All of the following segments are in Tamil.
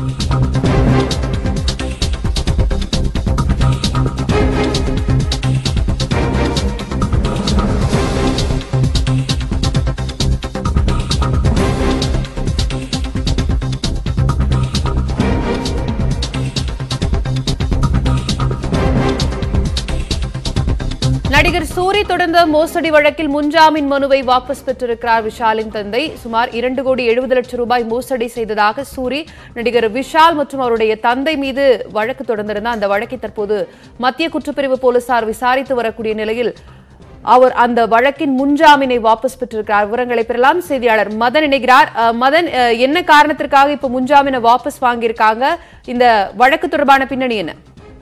நடிகர் சூரி தொடர்ந்த மோசடி வழக்கில் முன்ஜாமீன் மனுவை வாபஸ் பெற்றிருக்கிறார் விஷாலின் தந்தை சுமார் இரண்டு கோடி எழுபது லட்சம் ரூபாய் மோசடி செய்ததாக சூரி நடிகர் விஷால் மற்றும் அவருடைய தந்தை மீது வழக்கு தொடர்ந்திருந்த அந்த வழக்கை தற்போது மத்திய குற்றப்பிரிவு போலீசார் விசாரித்து வரக்கூடிய நிலையில் அவர் அந்த வழக்கின் முன்ஜாமீனை வாபஸ் பெற்றிருக்கிறார் விவரங்களை பெறலாம் செய்தியாளர் மதன் இணைகிறார் அஹ், மதன் அஹ், என்ன காரணத்திற்காக இப்ப முன்ஜாமீனை வாபஸ் வாங்கியிருக்காங்க இந்த வழக்கு தொடர்பான பின்னணி என்ன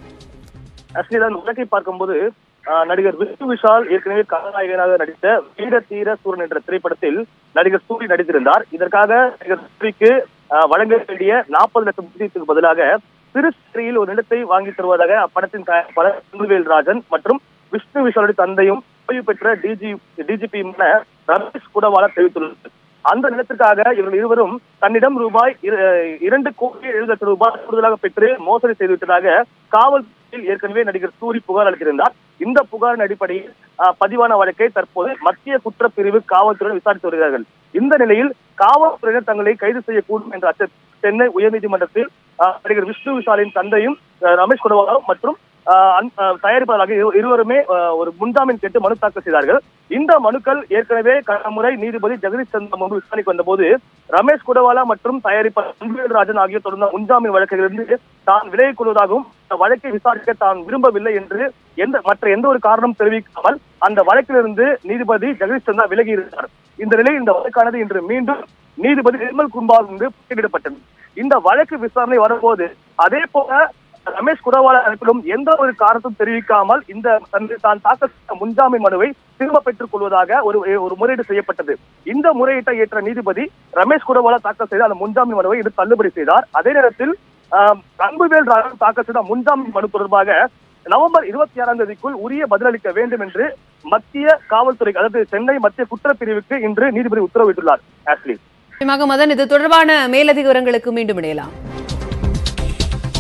ஆக்சுவலி இந்த வழக்கை பார்க்கும்போது ஆஹ், நடிகர் விஷ்ணு விஷால் ஏற்கனவே கதாநாயகனாக நடித்த வீர தீர சூரன் என்ற திரைப்படத்தில் நடிகர் சூரி நடித்திருந்தார் இதற்காக நடிகர் சூரிக்கு ஆஹ், வழங்க வேண்டிய நாற்பது லட்சம் ஊதியத்துக்கு பதிலாக சிறு சிறையில் ஒரு நிலத்தை வாங்கி தருவதாக அப்படத்தின் தயாரிப்பாளர் செந்தில்வேல் ராஜன் மற்றும் விஷ்ணு விஷாலுடைய தந்தையும் ஓய்வு பெற்ற டிஜி டிஜிபி ரமேஷ் குடவாலா தெரிவித்துள்ளனர் அந்த நிலத்திற்காக இவர்கள் இருவரும் தன்னிடம் ரூபாய் இர- இரண்டு கோடி எழுபது லட்சம் ரூபாய் கூடுதலாக பெற்று மோசடி செய்துவிட்டதாக காவல்துறையில் ஏற்கனவே நடிகர் சூரி புகார் அளித்திருந்தார் இந்த புகாரின் அடிப்படையில் ஆஹ், பதிவான வழக்கை தற்போது மத்திய குற்றப்பிரிவு காவல்துறையினர் விசாரித்து வருகிறார்கள் இந்த நிலையில் காவல்துறையினர் தங்களை கைது செய்யக்கூடும் என்ற அச்ச சென்னை உயர்நீதிமன்றத்தில் ஆஹ், நடிகர் விஷ்ணு விஷாலின் தந்தையும் ஆஹ், ரமேஷ் குடவாலா மற்றும் ஆஹ், அன்- ஆஹ், தயாரிப்பாளராக இரு- இருவருமே ஆஹ், ஒரு முன்ஜாமீன் கேட்டு மனு தாக்கல் செய்தார்கள் இந்த மனுக்கள் ஏற்கனவே கடந்த முறை நீதிபதி ஜெகதீஷ் சந்திர முன்பு விசாரணைக்கு வந்தபோது ரமேஷ் குடவாலா மற்றும் தயாரிப்பாளர் அன்புவேல் ராஜன் ஆகியோர் தொடர்ந்த முன்ஜாமீன் வழக்கிலிருந்து தான் விலகிக் கொள்வதாகவும் இந்த வழக்கை விசாரிக்க தான் விரும்பவில்லை என்று எந்த மற்ற எந்த ஒரு காரணம் தெரிவிக்காமல் அந்த வழக்கிலிருந்து நீதிபதி ஜெகதீஷ் சந்திரா விலகி இருந்தார் இந்த நிலையில் இந்த வழக்கானது இன்று மீண்டும் நீதிபதி நிர்மல் கும்பால் முன்பு பட்டியலிடப்பட்டது இந்த வழக்கு விசாரணை வரும்போது அதே போல ரமேஷ் குடவாலா தரப்பிலும் எந்த ஒரு காரணத்தும் தெரிவிக்காமல் இந்த தன் தான் தாக்கல் செய்த முன்ஜாமீன் மனுவை திரும்ப பெற்றுக் கொள்வதாக ஒரு ஒரு முறையீடு செய்யப்பட்டது இந்த முறையீட்டை ஏற்ற நீதிபதி ரமேஷ் குடவாலா தாக்கல் செய்த அந்த முன்ஜாமீன் மனுவை இன்று தள்ளுபடி செய்தார் அதே நேரத்தில் ஆம், அன்புவேல் ராஜன் தாக்கல் செய்த முன்ஜாமீன் மனு தொடர்பாக நவம்பர் இருபத்தி ஆறாம் தேதிக்குள் உரிய பதிலளிக்க வேண்டும் என்று மத்திய காவல்துறை அதாவது சென்னை மத்திய குற்றப்பிரிவுக்கு இன்று நீதிபதி உத்தரவிட்டுள்ளார் ஆஷ்லி நிச்சயமாக மதன் இது தொடர்பான மேலதிக விவரங்களுக்கு மீண்டும் இணையலாம்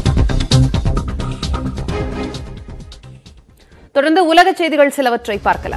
தொடர்ந்து உலக செய்திகள் சிலவற்றை பார்க்கலாம்